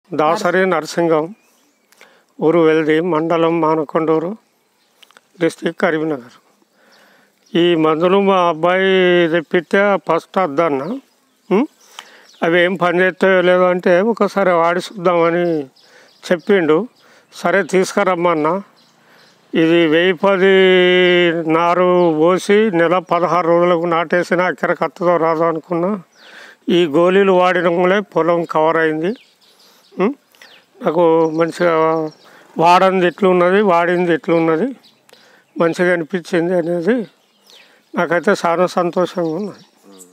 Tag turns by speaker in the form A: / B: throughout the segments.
A: దాసరి నరసింగం ఊరు వెల్ది మండలం మానకొండూరు డిస్టిక్ కరీంనగర్ ఈ మందులు మా అబ్బాయి తెప్పిస్తే ఫస్ట్ వద్దన్న ఉం? అవి ఏం పని చేస్తాయో లేదో అంటే ఒకసారి వాడి చూద్దామని చెప్పిండు సరే తీసుకురమ్మన్నా ఇది వెయ్యి పది నారు పోసి నెల పదహారు రోజులకు నాటేసిన అక్కర కత్తదో రాదో అనుకున్నా ఈ గోళీలు వాడినంలే పొలం కవర్ అయింది ఉం? నాకు మంచిగా వాడంది ఎట్లున్నది వాడింది ఎట్లున్నది మంచిగా అనిపించింది అనేది నాకైతే చాలా సంతోషంగా ఉన్నది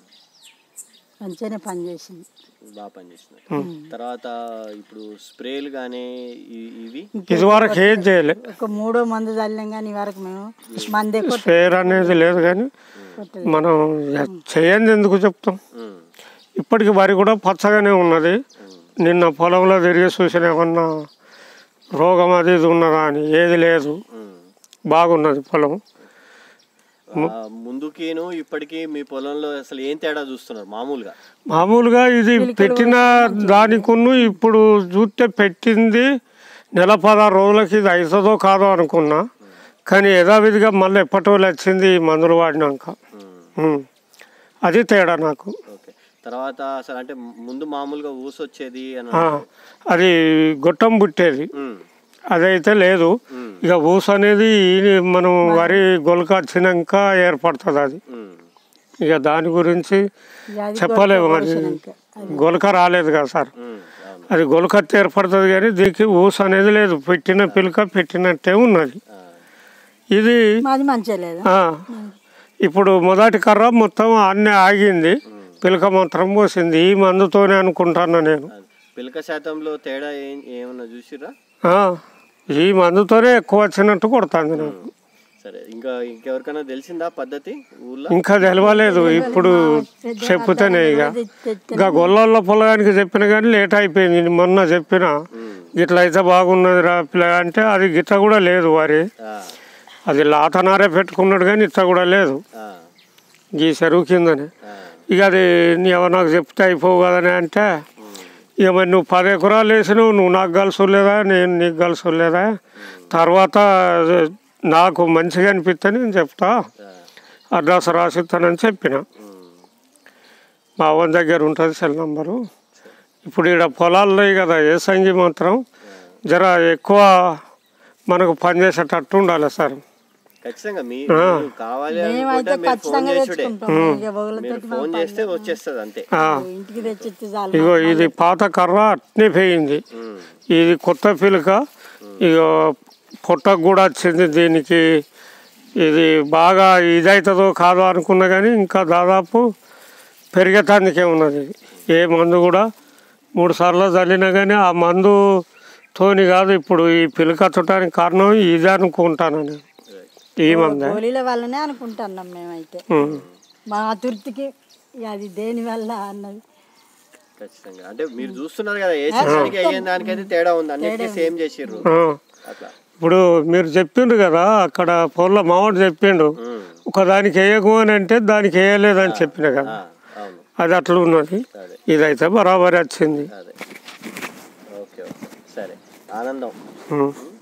B: మంచిగానే పని చేసింది
C: బాగా పనిచేసినాయి తర్వాత ఇప్పుడు స్ప్రేలు కానీ ఇవి
A: ఇదివరకు ఏం చేయలే
B: ఒక మూడో మందు చల్లినాం కానీ ఈ వరకు మేము మందే కొట్ట
A: స్పేర్ అనేది లేదు కానీ మనం చేయండి ఎందుకు చెప్తాం
C: ఉమ్,
A: ఇప్పటికి వరి కూడా పచ్చగానే ఉన్నది నిన్న పొలంలో తిరిగి చూసిన ఏమన్నా రోగం అది ఇది ఉన్నదా అని ఏది లేదు
C: ఉమ్.
A: బాగున్నది పొలం
C: ఆ, ముందుకిను ఇప్పటికి మీ పొలంలో అసలు ఏం తేడా చూస్తున్నారు మామూలుగా
A: మామూలుగా ఇది పెట్టిన దానికును ఇప్పుడు చూస్తే పెట్టింది నెల పదహారు రోజులకి ఇది అవుతుందో కాదో అనుకున్నా కానీ యథావిధిగా మళ్ళీ ఎప్పటి వాళ్ళు వచ్చింది ఈ మందులు వాడినాక
C: ఉమ్,
A: ఉం. అది తేడా నాకు
C: ఓకే తర్వాత అసలు అంటే ముందు మామూలుగా ఊసొచ్చేది అని
A: ఆ, అది గొట్టం పుట్టేది
C: ఉమ్,
A: అదైతే లేదు
C: ఉమ్,
A: ఇక ఊస అనేది ఈ మనం వరి గొలక వచ్చినాక ఏర్పడుతుంది అది
C: ఉమ్,
A: ఇక దాని గురించి
B: ఇక అది
A: చెప్పలేము
B: కొట్ట
A: మరి
B: పోసినాక.
A: గొలక రాలేదు కదా సార్
C: ఉమ్, అవును
A: అది గొలకత్తి ఏర్పడుతుంది కానీ దీనికి ఊస అనేది లేదు పెట్టిన పిలక పెట్టినట్టే ఉన్నది
C: ఆ,
A: ఇది
B: మాది మంచిగా లేదు
A: ఆ, ఇప్పుడు మొదటి కర్ర మొత్తం అన్నీ ఆగింది పిలక మాత్రం పోసింది ఈ మందుతోనే అనుకుంటాను నేను
C: అది. పిలక శాతంలో తేడా ఏం ఏమన్నా చూసిరా
A: ఆ, ఈ మందుతోనే ఎక్కువ వచ్చినట్టు కొడుతుంది నాకు
C: సరే ఇంకా ఇంకెవరికైనా తెలిసిందా పద్ధతి ఊర్లో
A: ఇంకా తెలవలేదు ఇప్పుడు చెప్తేనే ఇక ఇక గొల్లల పొలానికి చెప్పిన కానీ లేట్ అయిపోయింది మొన్న చెప్పిన
C: ఉమ్,
A: ఇట్లా అయితే బాగున్నది రా పిల్ల అంటే అది గిట్ట కూడా లేదు వరి
C: ఆ,
A: అది లాతనారే పెట్టుకున్నాడు కానీ ఇట్లా కూడా లేదు
C: ఆ,
A: ఈ చెరువు కిందనే
C: ఆ,
A: ఇక అది నీవు నాకు చెప్తే అయిపోవు కదని అంటే ఇక మరి నువ్వు పది ఎకరాలు వేసినావు నువ్వు నాకు కలిసి లేదా నేను నీకు కలిసి లేదా తర్వాత నాకు మంచిగా అనిపిస్తే నేను చెప్తా
C: ఆ,
A: అడ్రస్ రాసిస్తానని చెప్పిన
C: ఉమ్,
A: మా అవన్ దగ్గర ఉంటుంది సెల్ నంబరు ఇప్పుడు ఇక్కడ పొలాల్లో కదా ఏ సంగి మాత్రం జర ఎక్కువ మనకు పనిచేసేటట్టు ఉండాలి సార్
C: ఖచ్చితంగా మీ మీరు కావాలి అనుకుంటే
B: మేమైతే
C: మీరు ఫోన్
B: ఖచ్చితంగా
C: చేసుడే
B: తెచ్చుకుంటాం ఇక బొగులతో
C: మీరు ఫోన్ చేస్తే వచ్చేస్తుంది అంతే
A: ఆ,
B: ఇంటికి తెచ్చిస్తే చాలు
A: ఇగో ఇది పాత కర్ర అట్నే పోయింది
C: ఉమ్,
A: ఇది కొత్త పిలక ఇక పొట్టకు కూడా వచ్చింది దీనికి ఇది బాగా ఇదవుతుందో కాదో అనుకున్నా కానీ ఇంకా దాదాపు పెరిగేటానికే ఉన్నది ఏ మందు కూడా మూడు సార్లు చల్లినా కానీ ఆ మందు తోని కాదు ఇప్పుడు ఈ పిలక చుట్టానికి కారణం ఇది అనుకుంటాను నేను ఈ మందే
B: గోళీల వల్లనే అనుకుంటున్నాం మేమైతే
A: ఉం.
B: మా తుర్తికి ఇక అది దేని వల్ల అన్నది
C: ఖచ్చితంగా అంటే మీరు చూస్తున్నారు కదా ఏ దానికి అయ్యే దానికైతే తేడా ఉంది అన్నిటికీ సేమ్ చేసిర్రు
A: ఆ.
C: అట్లా
A: ఇప్పుడు మీరు చెప్పిండ్రు కదా అక్కడ పొల్ల మావాడు చెప్పిండు
C: ఉమ్,
A: ఒకదానికి వేయకు అని అంటే దానికి వేయలేదని చెప్పిన కదా
C: ఆ, అవును
A: అది అట్లా ఉన్నది
C: అదే
A: ఇదైతే బరాబరి వచ్చింది
C: అదే ఓకే ఓకే సరే ఆనందం
A: ఉం.